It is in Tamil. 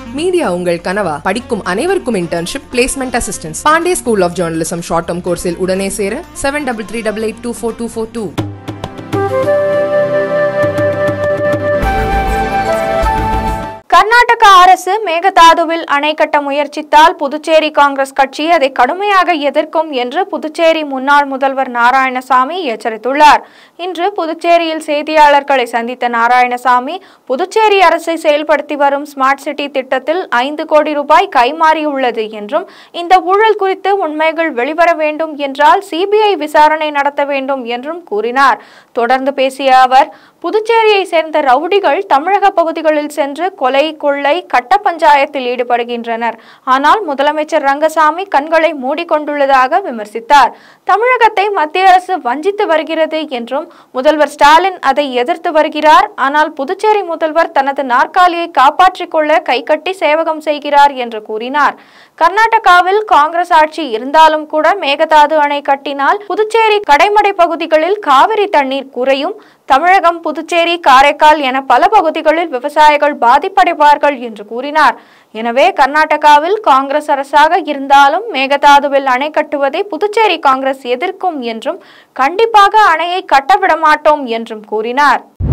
மீடியா உங்கள் கனவா படிக்கும் அனைவருக்கும் internship placement assistance Pandey school of journalism short term கோர்ஸில் உடனே சேர seven double three double eight two four two four two Karnataka அரசு மேகதாதுவில் அணை கட்ட முயற்சித்தால் புதுச்சேரி காங்கிரஸ் கட்சி அதை கடுமையாக எதிர்க்கும் என்று புதுச்சேரி முன்னாள் முதல்வர் நாராயணசாமி எச்சரித்துள்ளார் இன்று புதுச்சேரியில் செய்தியாளர்களை சந்தித்த நாராயணசாமி புதுச்சேரி அரசை செயல்படுத்தி வரும் ஸ்மார்ட் சிட்டி திட்டத்தில் ஐந்து கோடி ரூபாய் கைமாறியுள்ளது என்றும் இந்த ஊழல் குறித்து உண்மைகள் வெளிவர வேண்டும் என்றால் சிபிஐ விசாரணை நடத்த வேண்டும் என்றும் கூறினார் தொடர்ந்து பேசிய அவர் புதுச்சேரியை சேர்ந்த ரவுடிகள் தமிழக பகுதிகளில் சென்று கொலை கொள்ளை கட்ட பஞ்சாயத்தில் ஈடுபடுகின்றனர் ஆனால் முதலமைச்சர் ரங்கசாமி கண்களை மூடிக்கொண்டுள்ளதாக விமர்சித்தார் தமிழகத்தை மத்திய அரசு வஞ்சித்து வருகிறது என்றும் முதல்வர் ஸ்டாலின் அதை எதிர்த்து வருகிறார் ஆனால் புதுச்சேரி முதல்வர் தனது நாற்காலியை காப்பாற்றிக் கொள்ள கைகட்டி சேவகம் செய்கிறார் என்று கூறினார் கர்நாடகாவில் காங்கிரஸ் ஆட்சி இருந்தாலும் கூட மேகதாது அணை கட்டினால் புதுச்சேரி கடைமடை பகுதிகளில் காவிரி தண்ணீர் குறையும் தமிழகம் புதுச்சேரி காரைக்கால் என பல பகுதிகளில் விவசாயிகள் பாதிப்படைவார்கள் என்று கூறினார் எனவே கர்நாடகாவில் காங்கிரஸ் அரசாக இருந்தாலும் மேகதாதுவில் அணை கட்டுவதை புதுச்சேரி காங்கிரஸ் எதிர்க்கும் என்றும் கண்டிப்பாக அணையை கட்டவிட மாட்டோம் என்றும் கூறினார்